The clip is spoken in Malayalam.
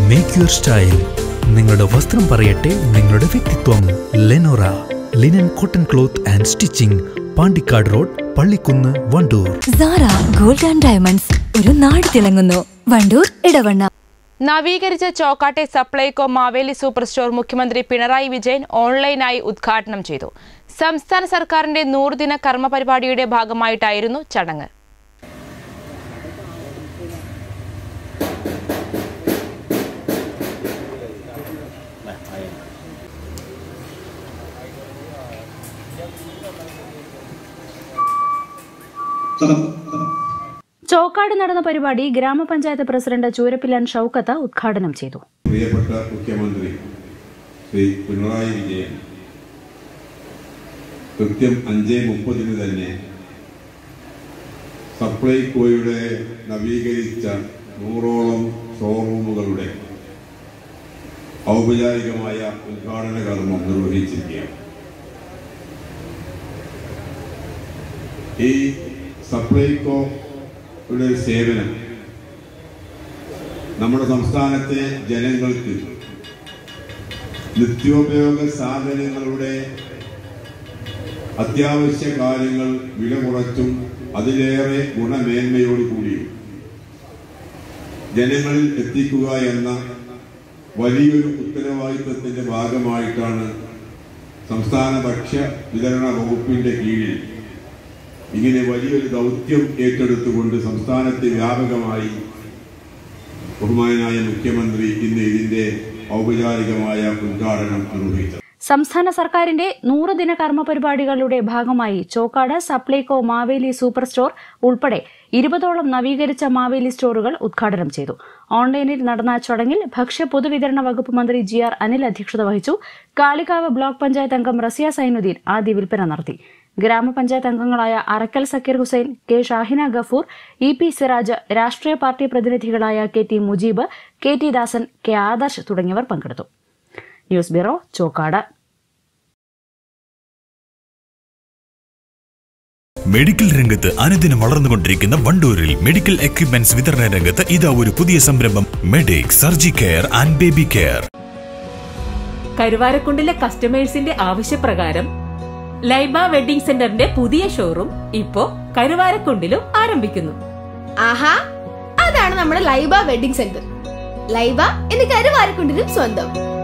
മേക്ക് യുവർ സ്റ്റൈൽ നിങ്ങളുടെ വസ്ത്രം പറയട്ടെ നിങ്ങളുടെ വ്യക്തിത്വം Lenora linen cotton cloth and stitching Pandikkad road Pallikkunnu Wandoor Sara gold and diamonds ഒരു നാട് തിളങ്ങുന്നു വണ്ടൂർ ഇടവണ്ണ നവീകരിച്ച ചോക്കാട്ടെ സപ്ലൈകോ മാവേലി സൂപ്പർ സ്റ്റോർ മുഖ്യമന്ത്രി പിണറായി വിജയൻ ഓൺലൈനായി ഉദ്ഘാടനം ചെയ്തു സംസ്ഥാന സർക്കാരിന്റെ നൂറുദിന കർമ്മ പരിപാടിയുടെ ഭാഗമായിട്ടായിരുന്നു ചടങ്ങ് ചോക്കാട് നടന്ന പരിപാടി ഗ്രാമപഞ്ചായത്ത് പ്രസിഡന്റ് ചൂരപ്പിലാൻ ഷൌക്കത്ത് ഉദ്ഘാടനം ചെയ്തു പ്രിയപ്പെട്ട മുഖ്യമന്ത്രി ശ്രീ പിണറായി വിജയൻ കൃത്യം അഞ്ച് മുപ്പതിന് തന്നെ സപ്ലൈകോയുടെ നവീകരിച്ച നൂറോളം ഷോറൂമുകളുടെ ഔപചാരികമായ ഉദ്ഘാടന കർമ്മം നിർവഹിച്ചിരിക്കുകയാണ് ഈ സപ്ലൈകോയുടെ സേവനം നമ്മുടെ സംസ്ഥാനത്തെ ജനങ്ങൾക്ക് നിത്യോപയോഗ സാധനങ്ങളുടെ അത്യാവശ്യ കാര്യങ്ങൾ വില കുറച്ചും അതിലേറെ ഗുണമേന്മയോടുകൂടിയും ജനങ്ങളിൽ എത്തിക്കുക എന്ന വലിയൊരു ഉത്തരവാദിത്വത്തിന്റെ ഭാഗമായിട്ടാണ് സംസ്ഥാന ഭക്ഷ്യ വിതരണ വകുപ്പിന്റെ കീഴിൽ ഇങ്ങനെ വലിയൊരു ദൗത്യം ഏറ്റെടുത്തുകൊണ്ട് സംസ്ഥാനത്തെ വ്യാപകമായി ബഹുമാനായ മുഖ്യമന്ത്രി ഇന്ന് ഇതിന്റെ ഔപചാരികമായ ഉദ്ഘാടനം നിർവഹിച്ചത് സംസ്ഥാന സർക്കാരിന്റെ നൂറുദിന കർമ്മ പരിപാടികളുടെ ഭാഗമായി ചോക്കാട് സപ്ലൈകോ മാവേലി സൂപ്പർ സ്റ്റോർ ഉൾപ്പെടെ ഇരുപതോളം നവീകരിച്ച മാവേലി സ്റ്റോറുകൾ ഉദ്ഘാടനം ചെയ്തു ഓൺലൈനിൽ നടന്ന ചടങ്ങിൽ ഭക്ഷ്യ പൊതുവിതരണ വകുപ്പ് മന്ത്രി ജി ആർ അനിൽ അധ്യക്ഷത വഹിച്ചു കാളികാവ് ബ്ലോക്ക് പഞ്ചായത്ത് അംഗം റസിയ സൈനുദ്ദീൻ ആദ്യ വിൽപ്പന നടത്തി ഗ്രാമപഞ്ചായത്ത് അംഗങ്ങളായ Arakkal Sakkeer Hussain K Shahina Gafoor E P Siraj രാഷ്ട്രീയ പാർട്ടി പ്രതിനിധികളായ K T Mujeeb K T Dasan K Adarsh തുടങ്ങിയവർ പങ്കെടുത്തു ന്യൂസ് ബ്യൂറോ ചോക്കാട് മെഡിക്കൽ രംഗത്ത് അനുദിനം വളർന്നുകൊണ്ടിരിക്കുന്ന വണ്ടൂരിൽ മെഡിക്കൽ എക്യുപ്മെന്റ്സ് വിതരണ രംഗത്ത് ഇതാ ഒരു പുതിയ സംരംഭം medic surgi care and baby care കരുവാരക്കുണ്ടിലെ കസ്റ്റമേഴ്സിന്റെ ആവശ്യപ്രകാരം ലൈബ വെഡിംഗ് സെന്ററിന്റെ പുതിയ ഷോറൂം ഇപ്പോ കരുവാരക്കുണ്ടിലും ആരംഭിക്കുന്നു ആഹാ അതാണ് നമ്മുടെ ലൈബ വെഡിംഗ് സെന്റർ ലൈബ എന്ന് കരുവാരക്കുണ്ടിനും സ്വന്തം